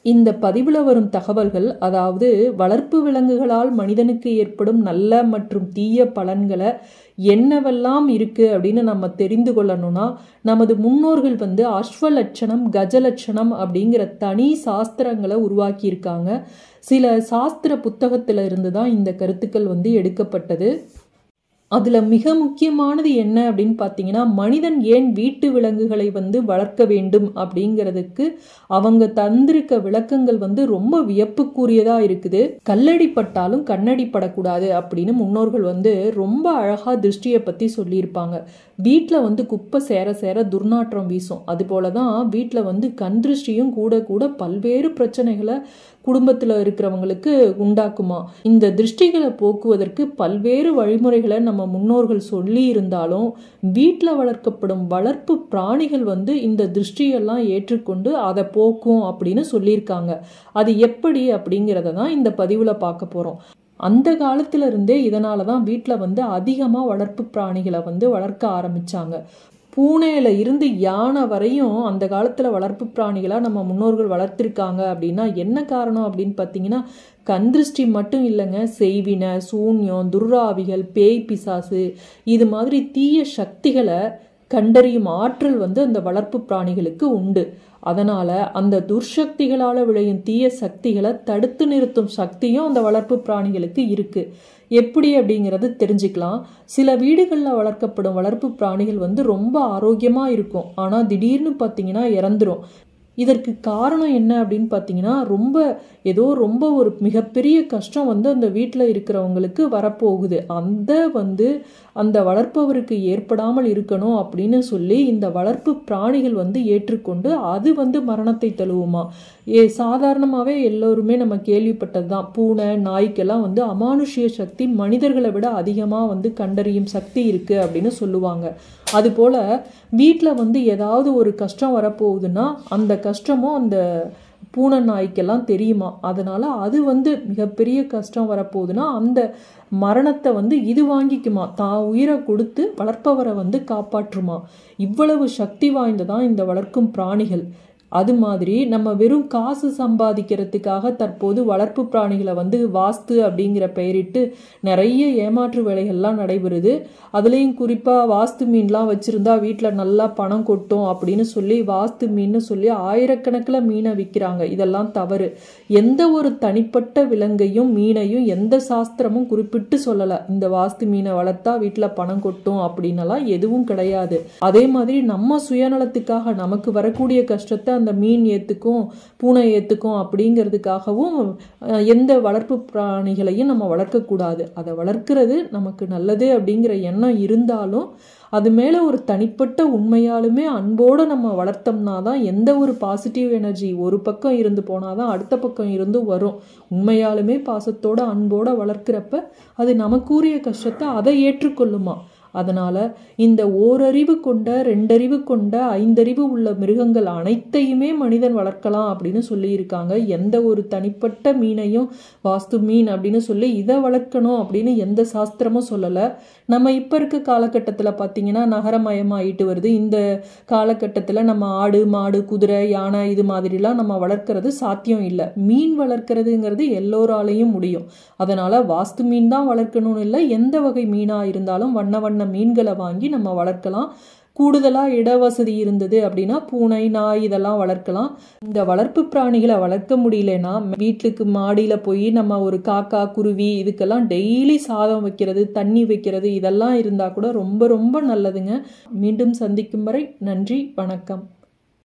இந்த பதிவில் வரும் தகவல்கள் அதாவது வளர்ப்பு விலங்குகளால் மனிதனுக்கு ஏற்படும் நல்ல மற்றும் தீய பலன்களை என்னவெல்லாம் இருக்கு அப்படின்னு நம்ம தெரிந்து கொள்ளணும்னா நமது முன்னோர்கள் வந்து அஸ்வலட்சணம் கஜலட்சணம் அப்படிங்கிற தனி சாஸ்திரங்களை உருவாக்கியிருக்காங்க சில சாஸ்திர புத்தகத்தில் இருந்து தான் இந்த கருத்துக்கள் வந்து எடுக்கப்பட்டது அதில் மிக முக்கியமானது என்ன அப்படின்னு பார்த்தீங்கன்னா மனிதன் ஏன் வீட்டு விலங்குகளை வந்து வளர்க்க வேண்டும் அப்படிங்கிறதுக்கு அவங்க தந்திருக்க விளக்கங்கள் வந்து ரொம்ப வியப்புக்குரியதாக இருக்குது கல்லடி பட்டாலும் கண்ணடி படக்கூடாது அப்படின்னு முன்னோர்கள் வந்து ரொம்ப அழகாக திருஷ்டியை பற்றி சொல்லியிருப்பாங்க வீட்டில் வந்து குப்பை சேர சேர துர்நாற்றம் வீசும் அதுபோல தான் வீட்டில் வந்து கண் திருஷ்டியும் கூட கூட பல்வேறு பிரச்சனைகளை குடும்பத்தில் இருக்கிறவங்களுக்கு உண்டாக்குமா இந்த திருஷ்டிகளை போக்குவதற்கு பல்வேறு வழிமுறைகளை நம்ம முன்னோர்கள் சொல்லி இருந்தாலும் வீட்டில் வளர்க்கப்படும் வளர்ப்பு பிராணிகள் வந்து இந்த திருஷ்டியெல்லாம் ஏற்றுக்கொண்டு அதை போக்கும் அப்படின்னு சொல்லியிருக்காங்க அது எப்படி அப்படிங்கிறத தான் இந்த பதிவில் பார்க்க போகிறோம் அந்த காலத்துல இருந்தே இதனால தான் வீட்டில் வந்து அதிகமாக வளர்ப்பு பிராணிகளை வந்து வளர்க்க ஆரம்பிச்சாங்க பூனையில இருந்து யானை வரையும் அந்த காலத்துல வளர்ப்பு பிராணிகளா நம்ம முன்னோர்கள் வளர்த்திருக்காங்க அப்படின்னா என்ன காரணம் அப்படின்னு பார்த்தீங்கன்னா கந்திருஷ்டி மட்டும் இல்லைங்க செய்வினை சூன்யம் துர்ராவிகள் பேய் பிசாசு இது மாதிரி தீய சக்திகளை கண்டறியும் ஆற்றல் வந்து அந்த வளர்ப்பு பிராணிகளுக்கு உண்டு அதனால அந்த துர்சக்திகளால விளையும் தீய சக்திகளை தடுத்து நிறுத்தும் சக்தியும் அந்த வளர்ப்பு பிராணிகளுக்கு இருக்கு எப்படி அப்படிங்கிறது தெரிஞ்சுக்கலாம் சில வீடுகளில் வளர்க்கப்படும் வளர்ப்பு பிராணிகள் வந்து ரொம்ப ஆரோக்கியமாக இருக்கும் ஆனால் திடீர்னு பார்த்தீங்கன்னா இறந்துரும் இதற்கு காரணம் என்ன அப்படின்னு பார்த்தீங்கன்னா ரொம்ப ஏதோ ரொம்ப ஒரு மிகப்பெரிய கஷ்டம் வந்து அந்த வீட்டில் இருக்கிறவங்களுக்கு வரப்போகுது அந்த வந்து அந்த வளர்ப்பவருக்கு ஏற்படாமல் இருக்கணும் அப்படின்னு சொல்லி இந்த வளர்ப்பு பிராணிகள் வந்து ஏற்றுக்கொண்டு அது வந்து மரணத்தை தழுவுமா ஏ சாதாரணமாகவே எல்லோருமே நம்ம கேள்விப்பட்டது தான் பூனை நாய்க்கெல்லாம் வந்து அமானுஷ்ய சக்தி மனிதர்களை விட அதிகமாக வந்து கண்டறியும் சக்தி இருக்குது அப்படின்னு சொல்லுவாங்க அதுபோல் வீட்டில் வந்து ஏதாவது ஒரு கஷ்டம் வரப்போகுதுன்னா அந்த கஷ்டமும் அந்த பூனை நாய்க்கெல்லாம் தெரியுமா அதனால அது வந்து மிகப்பெரிய கஷ்டம் வரப்போகுதுன்னா அந்த மரணத்தை வந்து இது வாங்கிக்குமா தான் உயிரை கொடுத்து வளர்ப்பவரை வந்து காப்பாற்றுமா இவ்வளவு சக்தி வாய்ந்ததான் இந்த வளர்க்கும் பிராணிகள் அது மாதிரி நம்ம வெறும் காசு சம்பாதிக்கிறதுக்காக தற்போது வளர்ப்பு பிராணிகளை வந்து வாஸ்து அப்படிங்கிற பெயரிட்டு நிறைய ஏமாற்று வேலைகள்லாம் நடைபெறுது அதுலேயும் குறிப்பாக வாஸ்து மீன்லாம் வச்சுருந்தா வீட்டில் நல்லா பணம் கொட்டும் அப்படின்னு சொல்லி வாஸ்து மீன் சொல்லி ஆயிரக்கணக்கில் மீனை விற்கிறாங்க இதெல்லாம் தவறு எந்த ஒரு தனிப்பட்ட விலங்கையும் மீனையும் எந்த சாஸ்திரமும் குறிப்பிட்டு சொல்லலை இந்த வாஸ்து மீனை வளர்த்தா வீட்டில் பணம் கொட்டும் அப்படின்னலாம் எதுவும் கிடையாது அதே மாதிரி நம்ம சுயநலத்துக்காக நமக்கு வரக்கூடிய கஷ்டத்தை அந்த மீன் ஏற்றுக்கும் பூனை ஏற்றுக்கும் அப்படிங்கிறதுக்காகவும் எந்த வளர்ப்பு பிராணிகளையும் நம்ம வளர்க்கக்கூடாது அதை வளர்க்கிறது நமக்கு நல்லது அப்படிங்கிற எண்ணம் இருந்தாலும் அது மேலே ஒரு தனிப்பட்ட உண்மையாலுமே அன்போடு நம்ம வளர்த்தோம்னா தான் எந்த ஒரு பாசிட்டிவ் எனர்ஜி ஒரு பக்கம் இருந்து போனால் தான் அடுத்த பக்கம் இருந்து வரும் உண்மையாலுமே பாசத்தோட அன்போட வளர்க்குறப்ப அது நமக்குரிய கஷ்டத்தை அதை ஏற்றுக்கொள்ளுமா அதனால இந்த ஓரறிவு கொண்ட ரெண்டறிவு கொண்ட ஐந்தறிவு உள்ள மிருகங்கள் அனைத்தையுமே மனிதன் வளர்க்கலாம் அப்படின்னு சொல்லியிருக்காங்க எந்த ஒரு தனிப்பட்ட மீனையும் வாஸ்து மீன் அப்படின்னு சொல்லி இதை வளர்க்கணும் அப்படின்னு எந்த சாஸ்திரமும் சொல்லலை நம்ம இப்போ இருக்க காலகட்டத்தில் பார்த்தீங்கன்னா நகரமயமாயிட்டு வருது இந்த காலகட்டத்தில் நம்ம ஆடு மாடு குதிரை யானை இது மாதிரிலாம் நம்ம வளர்க்கறது சாத்தியம் இல்லை மீன் வளர்க்கறதுங்கிறது எல்லோராலையும் முடியும் அதனால் வாஸ்து மீன் தான் வளர்க்கணும்னு இல்லை எந்த வகை மீனாக இருந்தாலும் வண்ண வண்ண மீன்களை வாங்கி நம்ம வளர்க்கலாம் கூடுதலாக இடவசதி இருந்தது அப்படின்னா பூனை நாய் இதெல்லாம் வளர்க்கலாம் இந்த வளர்ப்பு பிராணிகளை வளர்க்க முடியலன்னா வீட்டுக்கு மாடியில் போய் நம்ம ஒரு காக்கா குருவி இதுக்கெல்லாம் டெய்லி சாதம் வைக்கிறது தண்ணி வைக்கிறது இதெல்லாம் இருந்தால் கூட ரொம்ப ரொம்ப நல்லதுங்க மீண்டும் சந்திக்கும் வரை நன்றி வணக்கம்